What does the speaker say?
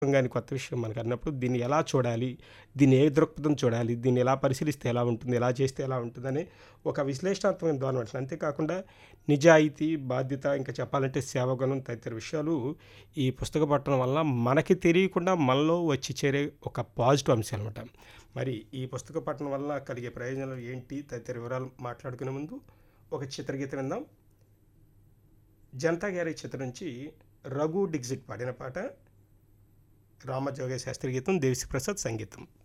కానీ కొత్త విషయం మనకు అన్నప్పుడు దీన్ని ఎలా చూడాలి దీన్ని ఏ దృక్పథం చూడాలి దీన్ని ఎలా పరిశీలిస్తే ఎలా ఉంటుంది ఎలా చేస్తే ఎలా ఉంటుందని ఒక విశ్లేషణాత్మకమైన ధోరణి ఉంటుంది అంతేకాకుండా నిజాయితీ బాధ్యత ఇంకా చెప్పాలంటే సేవగుణం తదితర విషయాలు ఈ పుస్తక పట్టడం వల్ల మనకి తెలియకుండా మనలో వచ్చి చేరే ఒక పాజిటివ్ అంశం అనమాట మరి ఈ పుస్తక పట్టణం వల్ల కలిగే ప్రయోజనాలు ఏంటి తదితర వివరాలు మాట్లాడుకునే ముందు ఒక చిత్రగీతం విందాం జనతా గ్యారేజ్ చిత్రం నుంచి రఘు డిగ్జిట్ పాడిన పాట రామజోగ శాస్త్రి గీతం దేవిశ్రీ ప్రసాద్ సంగీతం